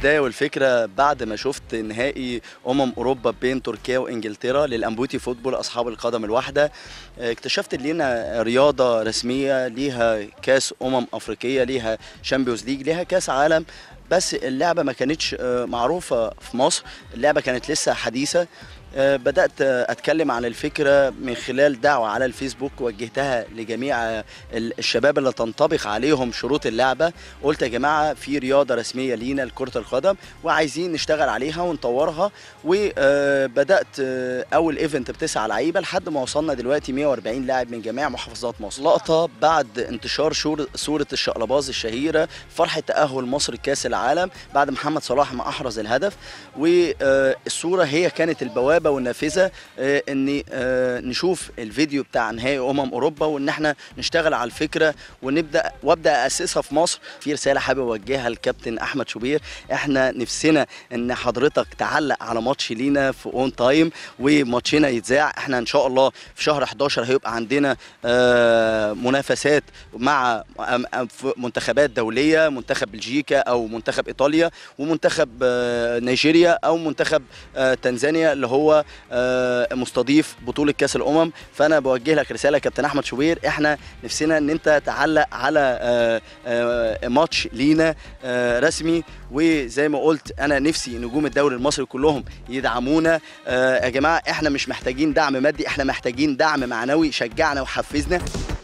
البدايه والفكره بعد ما شفت نهائي امم اوروبا بين تركيا وانجلترا للامبوتي فوتبول اصحاب القدم الواحده اكتشفت ان لينا رياضه رسميه ليها كاس امم افريقيه ليها شامبيونز ليج ليها كاس عالم بس اللعبه ما كانتش آه، معروفه في مصر اللعبه كانت لسه حديثه آه، بدات آه، اتكلم عن الفكره من خلال دعوه على الفيسبوك وجهتها لجميع آه، ال- الشباب اللي تنطبق عليهم شروط اللعبه قلت يا جماعه في رياضه رسميه لينا لكره القدم وعايزين نشتغل عليها ونطورها وبدات اول ايفنت بتسعة لعيبه لحد ما وصلنا دلوقتي 140 لاعب من جميع محافظات مصر لقطه بعد انتشار شور- صوره الشقلباز الشهيره فرحه تاهل مصر لكاس العالم بعد محمد صلاح ما احرز الهدف والصوره هي كانت البوابه والنافذه آه، ان آه، نشوف الفيديو بتاع نهائي امم اوروبا وان احنا نشتغل على الفكره ونبدا وابدا اسسها في مصر في رساله حابب اوجهها للكابتن احمد شوبير احنا نفسنا ان حضرتك تعلق على ماتش لينا في اون تايم وماتشنا يتذاع احنا ان شاء الله في شهر 11 هيبقى عندنا آه، منافسات مع أم- أم- في منتخبات دوليه منتخب بلجيكا او منتخب ايطاليا ومنتخب آه، نيجيريا او منتخب آه، تنزانيا اللي هو آه، مستضيف بطوله كاس الامم فانا بوجه لك رساله يا كابتن احمد شوبير احنا نفسنا ان انت تعلق على آه، آه، ماتش لينا آه، رسمي وزي ما قلت انا نفسي نجوم الدوري المصري كلهم يدعمونا آه، يا جماعه احنا مش محتاجين دعم مادي احنا محتاجين دعم معنوي شجعنا وحفزنا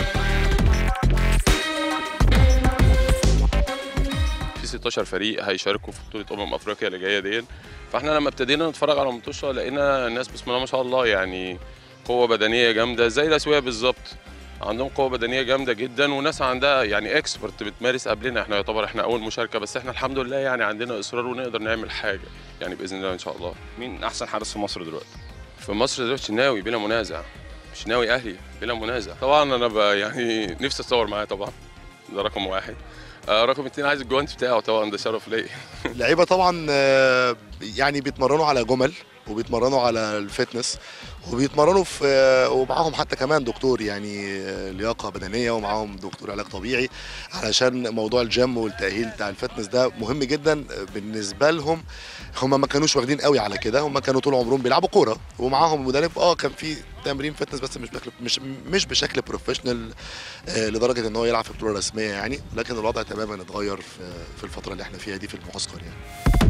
في 16 فريق هيشاركوا في بطوله امم افريقيا اللي جايه دي فاحنا لما ابتدينا نتفرج على المطوشه لقينا الناس بسم الله ما شاء الله يعني قوه بدنيه جامده زي الاسويه بالظبط عندهم قوه بدنيه جامده جدا وناس عندها يعني اكسبرت بتمارس قبلنا احنا يعتبر احنا اول مشاركه بس احنا الحمد لله يعني عندنا اصرار ونقدر نعمل حاجه يعني باذن الله ان شاء الله مين احسن حارس في مصر دلوقتي في مصر دلوقتي شناوي بلا منازع شناوي اهلي بلا منازع طبعا انا ب- يعني نفسي اتصور معاه طبعا ده رقم واحد آه رقم اتنين عايز الجوانت بتاعه طبعا ده شرف ليا اللعيبه طبعا آه، يعني بيتمرنوا على جمل وبيتمرنوا على الفتنس وبيتمرنوا في آه، ومعاهم حتى كمان دكتور يعني آه، لياقه بدنيه ومعاهم دكتور علاج طبيعي علشان موضوع الجيم والتاهيل بتاع الفتنس ده مهم جدا بالنسبه لهم هم ما كانوش واخدين قوي على كده هم كانوا طول عمرهم بيلعبوا كوره ومعاهم مدرب اه كان في تمرين فتنس بس مش بشكل مش مش بشكل بروفيشنال آه، لدرجه ان هو يلعب في بطوله رسميه يعني لكن الوضع تماما اتغير في في الفتره اللي احنا فيها دي في المعسكر يعني